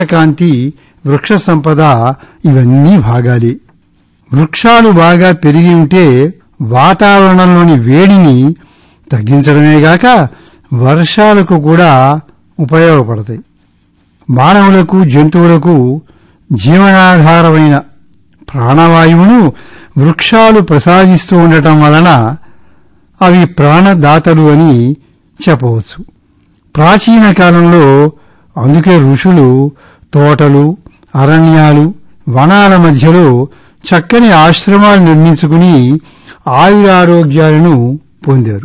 కాంతి వృక్ష సంపద ఇవన్నీ భాగాలే వృక్షాలు బాగా పెరిగి ఉంటే వాతావరణంలోని వేడిని తగ్గించడమేగాక వర్షాలకు కూడా ఉపయోగపడతాయి మానవులకు జంతువులకు జీవనాధారమైన ప్రాణవాయువును వృక్షాలు ప్రసాదిస్తూ ఉండటం వలన అవి ప్రాణదాతలు అని చెప్పవచ్చు ప్రాచీన కాలంలో అందుకే ఋషులు తోటలు అరణ్యాలు వనాల మధ్యలో చక్కని ఆశ్రమాలు నిర్మించుకుని ఆయురారోగ్యాలను పొందారు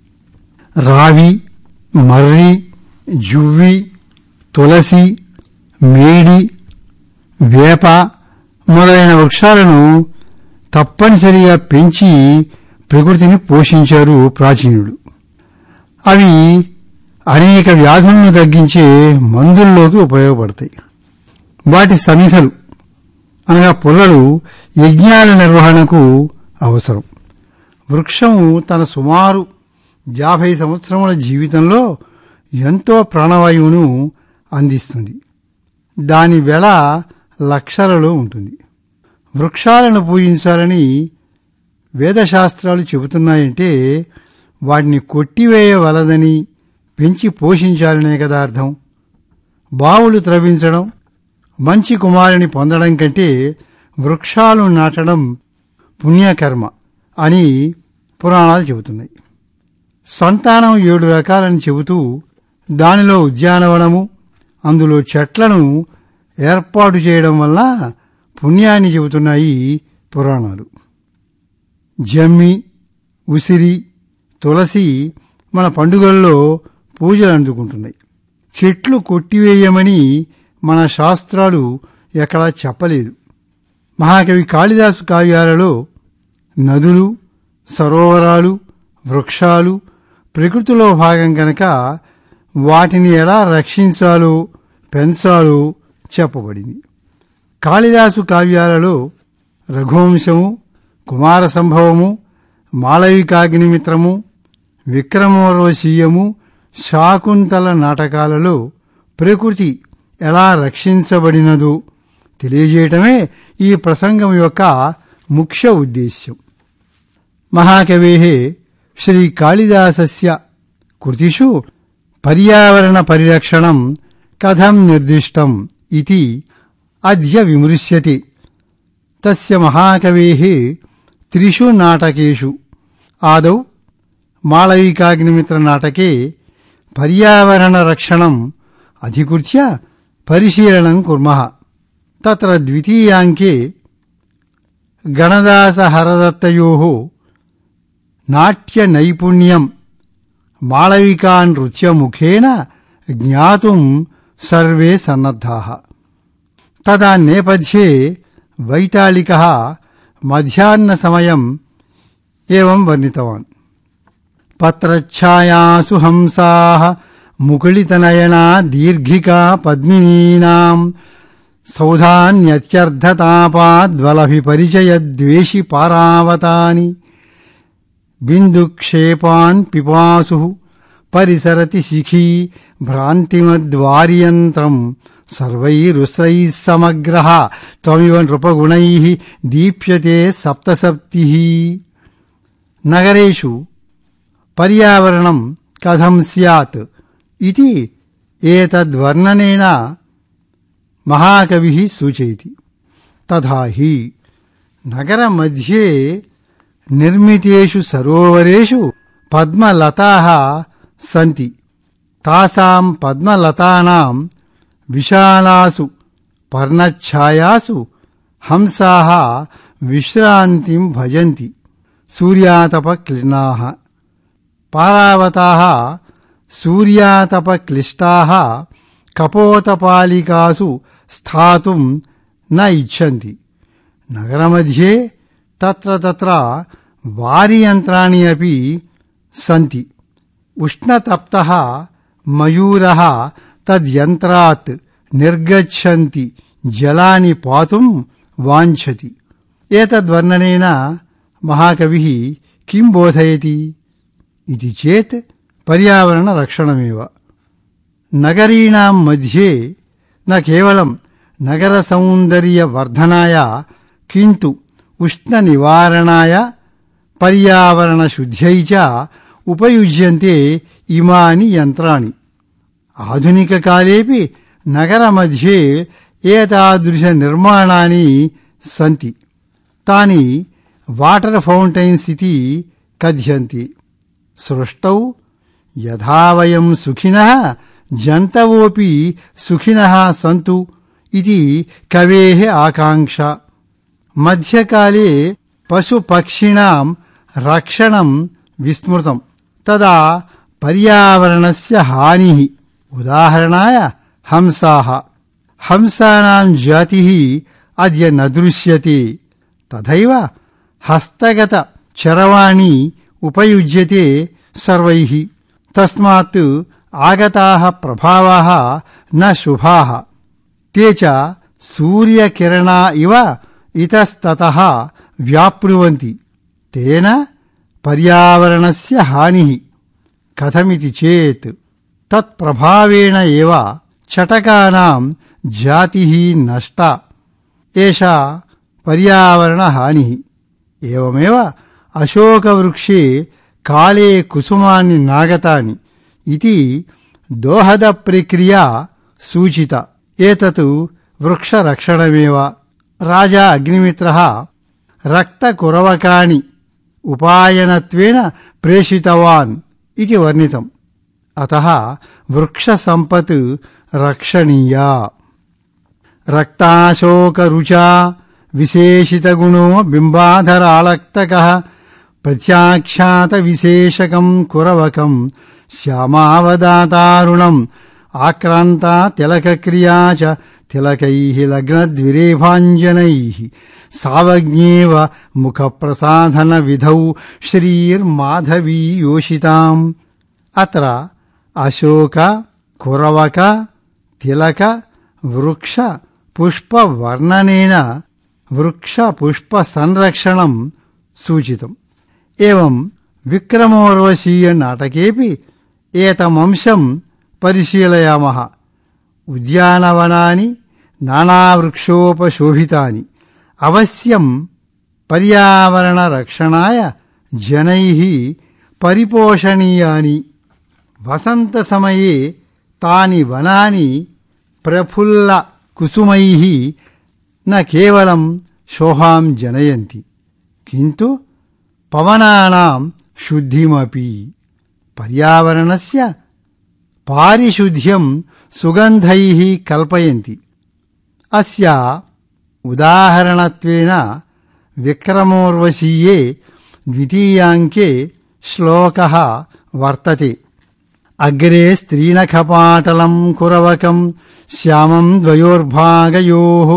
రావి మర్రి జువ్వి తులసి మేడి వేప మొదలైన వృక్షాలను తప్పనిసరిగా పెంచి ప్రకృతిని పోషించారు ప్రాచీనులు అవి అనేక వ్యాధులను తగ్గించే మందుల్లోకి ఉపయోగపడతాయి వాటి సమిధలు అనగా పుల్లలు యజ్ఞాల నిర్వహణకు అవసరం వృక్షము తన సుమారు యాభై సంవత్సరముల జీవితంలో ఎంతో ప్రాణవాయువును అందిస్తుంది దాని వెల లక్షలలో ఉంటుంది వృక్షాలను పూజించాలని వేదశాస్త్రాలు చెబుతున్నాయంటే వాటిని కొట్టివేయవలదని పెంచి పోషించాలనే కదా అర్థం బావులు త్రవించడం మంచి కుమారుని పొందడం కంటే వృక్షాలు నాటడం పుణ్యకర్మ అని పురాణాలు చెబుతున్నాయి సంతానం ఏడు రకాలని చెబుతూ దానిలో ఉద్యానవనము అందులో చెట్లను ఏర్పాటు చేయడం వల్ల పుణ్యాన్ని చెబుతున్నాయి పురాణాలు జమ్మి ఉసిరి తులసి మన పండుగల్లో పూజలు అందుకుంటున్నాయి చెట్లు కొట్టివేయమని మన శాస్త్రాలు ఎక్కడా చెప్పలేదు మహాకవి కాళిదాసు కావ్యాలలో నదులు సరోవరాలు వృక్షాలు ప్రకృతిలో భాగం కనుక వాటిని ఎలా రక్షించాలో పెంచాలో చెప్పబడింది కాళిదాసు కావ్యాలలో రఘువంశము కుమార సంభవము మాళవికాగ్నిమిత్రము విక్రమోర్వశీయము శాకుంతల నాటకాలలో ప్రకృతి ఎలా రక్షించబడినదో తెలియజేయటమే ఈ ప్రసంగం యొక్క ముఖ్య ఉద్దేశ్యం మహాకవే శ్రీ కాళిదాసస్య కృతిషు పర్యావరణ పరిరక్షణం కథం నిర్దిష్టం ఇది అద్య విమృశ్యతే తస్య మహాకవేः త్రిషు నాటకేషు ఆదౌ మాళవికాగ్నిమిత్రనాటకే పర్యావరణరక్షణం అధికృత్య పరిశీలనం కుర్మः తత్ర ద్వితీయాంకే గణదాసహరదత్తయోः నాట్యనైపుణ్యం మాళవికానృత్యముఖేన జ్ఞాతుం సర్వే సన్నద్ధాः తదా నేపథ్యే వైతాళికः మధ్యాహ్నసమయం ఏవం వర్ణితవాన్ పత్రఛాయాసు హంసాः ముకుళితనయనా దీర్ఘికా పద్మినీనాం సౌధాన్యత్యర్థతాపాద్వలభిపరిచయద్వేషి పారావతాని బిందుక్షేపాన్ పిపాసు పరిసరతి శిఖీ భ్రాంతిమద్వార్యంత్రం సర్వైరుస్రైः సమగ్రः త్వమివ నృపగుణైः దీప్యతే సప్తసప్తి నగరేషు పర్యావరణం కథం స్యాత్ ఇది ఏతద్వర్ణనేన మహాకవి సూచయతి తథా హి నగరमध्ये నిర్మితేషు సరోవరేషు పద్మలతాः సంతి తాసాం పద్మలతానాం విశాలాసు పర్ణఛాయాసు హంసాः విశ్రాంతిం భజంతి సూర్యాతపక్లిన్నాः పారావతాः సూర్యాతపక్లిష్టాः కపోతపాలికాసు స్థాతుం న ఇచ్చంతి నగరमध्ये తత్ర తత్ర వారియంత్రాణి అపి సంతి ఉష్ణతప్తः మయూరः తద్యంత్రాత్ నిర్గచ్చంతి జలాని పాతుం వాంఛతి ఏతద్వర్ణనేన మహాకవి కిం బోధయతి ఇది చేత్ పర్యావరణ రక్షణమేవ నగరీణాం మధ్యే न केवलं नगरसौन्दर्यवर्धनाय किन्तु उष्णनिवारणाय पर्यावरणशुद्ध्यै च उपयुज्यन्ते इमानि यन्त्राणि आधुनिककालेऽपि नगरमध्ये एतादृशनिर्माणानि सन्ति तानि वाटर् फौण्टैन्स् इति कथ्यन्ति सृष्टौ यथा वयं सुखिनः जन्तवोऽपि सुखिनः सन्तु इति कवेः आकाङ्क्षा मध्यकाले पशुपक्षिणां रक्षणं विस्मृतं तदा पर्यावरणस्य हानिः उदाहरणाय हंसाः हंसानां जातिः अद्य न दृश्यते तथैव हस्तगतचरवाणी उपयुज्यते सर्वैः तस्मात् आगताः प्रभावाः न शुभाः ते च सूर्यकिरणा इव इतस्ततः व्याप्नुवन्ति तेन पर्यावरणस्य हानिः कथमिति चेत् तत्प्रभावेण एव चटकानां जातिः नष्टा एषा पर्यावरणहानिः एवमेव अशोकवृक्षे काले कुसुमानि नागतानि इति दोहदप्रक्रिया सूचिता एतत् वृक्षरक्षणमेव राजा अग्निमित्रः रक्तकुरवकाणि उपायनत्वेन प्रेषितवान् इति वर्णितम् अतः वृक्षसम्पत् रक्षणीया रक्ताशोकरुचा विशेषितगुणो बिम्बाधरालक्तकः प्रत्याख्यातविशेषकम् कुरवकम् श्यामावदातारुणम् आक्रान्ता तिलकक्रिया च तिलकैः लग्नद्विरेभाञ्जनैः सावज्ञेव मुखप्रसाधनविधौ श्रीर्माधवी योषिताम् अत्र अशोक कुरवक तिलक वृक्ष पुष्पवर्णनेन वृक्षपुष्पसंरक्षणं सूचितम् एवं विक्रमोर्वशीयनाटकेऽपि एतमंशं परिशीलयामः उद्यानवनानि नानावृक्षोपशोभितानि अवश्यं पर्यावरणरक्षणाय जनैः परिपोषणीयानि वसन्तसमये तानि वनानि प्रफुल्लकुसुमैः न केवलं शोभां जनयन्ति किन्तु पवनानां शुद्धिमपि पर्यावरणस्य पारिशुद्ध्यं सुगन्धैः कल्पयन्ति अस्य उदाहरणत्वेन विक्रमोर्वशीये द्वितीयाङ्के श्लोकः वर्तते अग्रे स्त्रीनखपाटलं कुरवकं श्यामं द्वयोर्भागयोः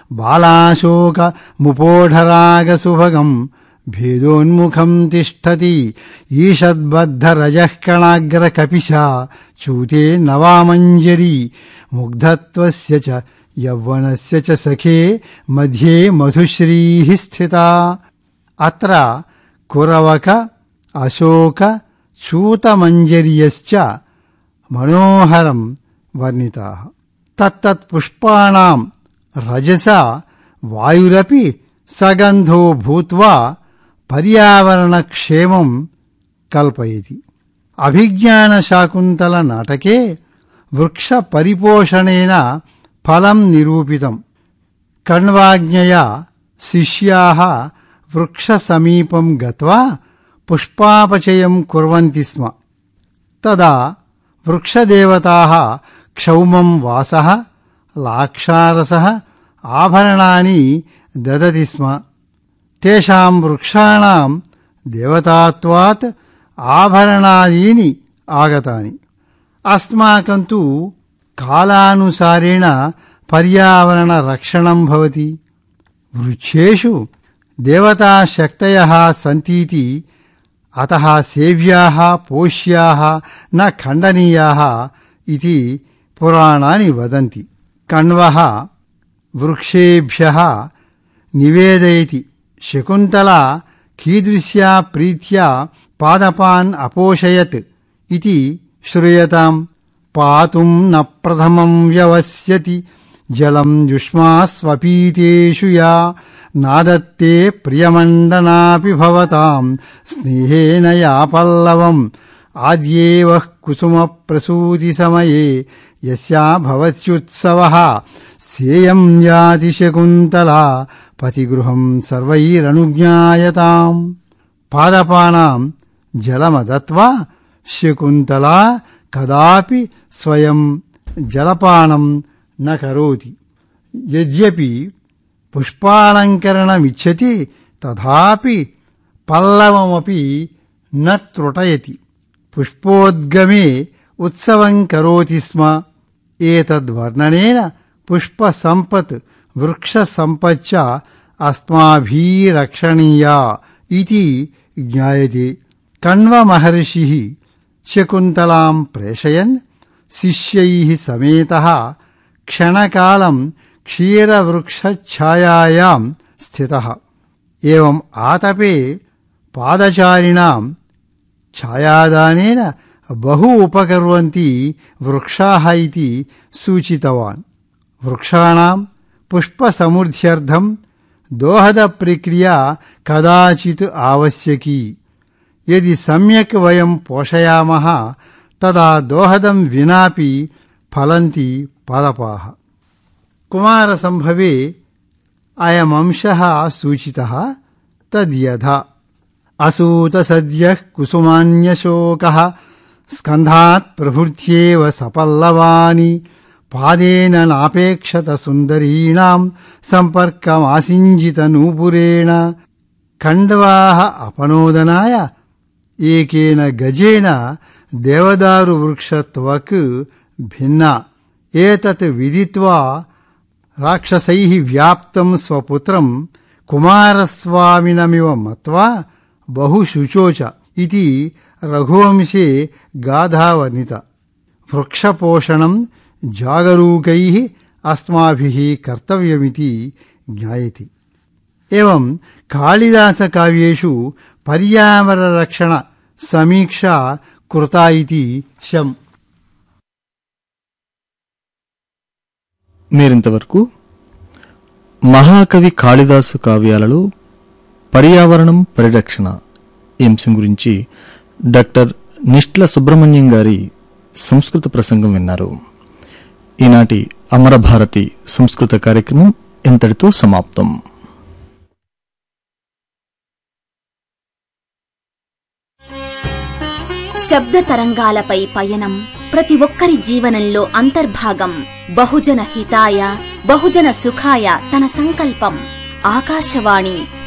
बालाशोकमुपोढरागसुभगम् भेदोन्मुखं तिष्ठति ईषद्बद्धरजः कणाग्रकपिशा चूते नवामञ्जरी मुग्धत्वस्य च यौवनस्य च सखे मध्ये मधुश्रीः स्थिता अत्र कुरवक अशोक चूतमञ्जर्यश्च मनोहरं वर्णिताः तत्तत्पुष्पाणां रजसा वायुरपि सगन्धो भूत्वा पर्यावरणक्षेमं कल्पयति अभिज्ञानशाकुन्तलनाटके वृक्षपरिपोषणेन फलं निरूपितम् कण्वाज्ञया शिष्याः वृक्षसमीपं गत्वा पुष्पापचयं कुर्वन्ति स्म तदा वृक्षदेवताः क्षौमं वासः लाक्षारसः आभरणानि ददति स्म तेषां वृक्षाणां देवतात्वात् आभरणादीनि आगतानि अस्माकं तु कालानुसारेण पर्यावरणरक्षणं भवति वृक्षेषु देवताशक्तयः सन्तीति अतः सेव्याः पोष्याः न खण्डनीयाः इति पुराणानि वदन्ति कण्वः वृक्षेभ्यः निवेदयति शकुन्तला कीदृश्या प्रीत्या पादपान् अपोषयत् इति श्रूयताम् पातुं न प्रथमं व्यवस्यति జలం యుష్మాస్వపీతేషు యా నాదత్తే ప్రియమండనాపి భవతాం స్నేహేన యా పల్లవం ఆద్యేవ కుసుమ ప్రసూతి సమయే యస్యా భవత్యుత్సవ సేయం యాతి శకుంతలా పతిగృహం సర్వైరనుజ్ఞాయతాం పాదపానాం జలమదత్వా శకుంతలా కదాపి స్వయం జలపానం న కరోతి యద్యపి పుష్పాలంకరణమిచ్చతి తథాపి పల్లవమపి న త్రుటయతి పుష్పోద్గమే ఉత్సవం కరోతి స్మ ఏతద్వర్ణనేన పుష్పసంపత్ వృక్షసంపచ్చ అస్మాభిరక్షణీయా ఇది జ్ఞాయతే కణ్వమహర్షి శకుంతలాం ప్రేషయన్ శిష్యై సమేత క్షణకాలం క్షీరవృక్షఛాయాయాం స్థిత ఏం ఆతపే పాదచారిణాం ఛాయాదానేన బహు ఉపకర్వంతి వృక్షాः इति సూచితవాన్ వృక్షాణం పుష్పసమృద్ధ్యర్థం దోహద ప్రక్రియ కదాచిత్ ఆవశ్యకీ యది సమ్యక్ వయం పోషయామः తదా దోహదం వినాపి ఫలంతి పాదపాः కుమారసంభవే అయమంశः సూచితः తద్యథా అసూతసద్యः కుసుమాన్యశోకः స్కంధాత్ ప్రభృత్యేవ సపల్లవాని పాదేన నాపేక్షత సుందరీణాం సంపర్కమాసింజిత నూపురేణ ఖండవాः అపనోదనాయ ఏకేన గజేన దేవదారు వృక్షత్వక్ భిన్న ఏతత్ విదిత్వా రాక్షసైః వ్యాప్తం స్వపుత్రం కుమారస్వామినమివ మత్వా బహు శుచోచ ఇది రఘువంశే గాథావర్ణిత వృక్షపోషణం జాగరూకై అస్మాభిः కర్తవ్యమితి జ్ఞాయతి ఏం కాళిదాసకావ్యేషు పర్యావరణరక్షణ సమీక్షా కృతా ఇతి శం మీరింతవరకు మహాకవి కాళిదాసు కావ్యాలలో పర్యావరణం పరిరక్షణ ఈ అంశం గురించి డాక్టర్ నిష్ట్ల సుబ్రహ్మణ్యం గారి సంస్కృత ప్రసంగం విన్నారు ఈనాటి అమరభారతి సంస్కృత కార్యక్రమం ఇంతటితో సమాప్తం శబ్ద తరంగాలపై పయనం ప్రతి ఒక్కరి జీవనంలో అంతర్భాగం బహుజన హితాయ బహుజన సుఖాయ తన సంకల్పం ఆకాశవాణి